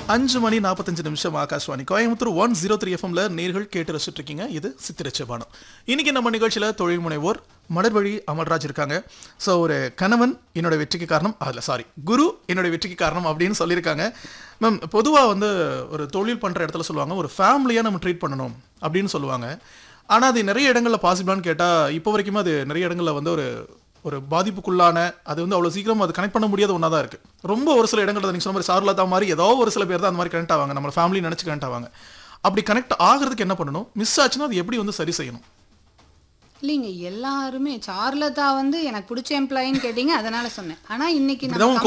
அஞ்சு மணி நாற்பத்தஞ்சு நிமிஷம் Akashvani Coimbatore one zero three எஃப்எம்ல நேர்கள் கேட்டு ரசிச்சுட்டு இருக்கீங்க இது சித்திரச்சபானம் இன்னைக்கு நம்ம நிகழ்ச்சியில தொழில் முனைவோர் மலர்வழி அமர்ராஜ் இருக்காங்க ஸோ ஒரு கணவன் என்னோட வெற்றிக்கு காரணம் அதில் சாரி குரு என்னோட வெற்றிக்கு காரணம் அப்படின்னு சொல்லியிருக்காங்க மேம் பொதுவாக வந்து ஒரு தொழில் பண்ணுற இடத்துல சொல்லுவாங்க ஒரு ஃபேமிலியாக நம்ம ட்ரீட் பண்ணணும் அப்படின்னு சொல்லுவாங்க ஆனால் அது நிறைய இடங்களில் பாசிபிளான்னு கேட்டால் இப்போ வரைக்குமே அது நிறைய இடங்களில் வந்து ஒரு ஒரு பாதிப்புக்குள்ளான அது வந்து அவ்வளோ சீக்கிரம் அது கனெக்ட் பண்ண முடியாத ஒன்றா தான் இருக்குது ரொம்ப ஒரு சில இடங்கள்ல நீங்கள் சொன்ன மாதிரி சார்லதா மாதிரி ஏதோ ஒரு சில பேர் தான் அந்த மாதிரி கனெக்ட் ஆவாங்க நம்ம ஃபேமிலி நினச்சி கனெக்ட் ஆவாங்க அப்படி கனெக்ட் ஆகிறதுக்கு என்ன பண்ணணும் மிஸ் ஆச்சுன்னா அது எப்படி வந்து சரி செய்யணும் இல்லைங்க எல்லாருமே சார்லதா வந்து எனக்கு பிடிச்ச எம்ப்ளாயின்னு கேட்டீங்க அதனால சொன்னேன் ஆனா இன்னைக்கு இப்படிதான் நம்ம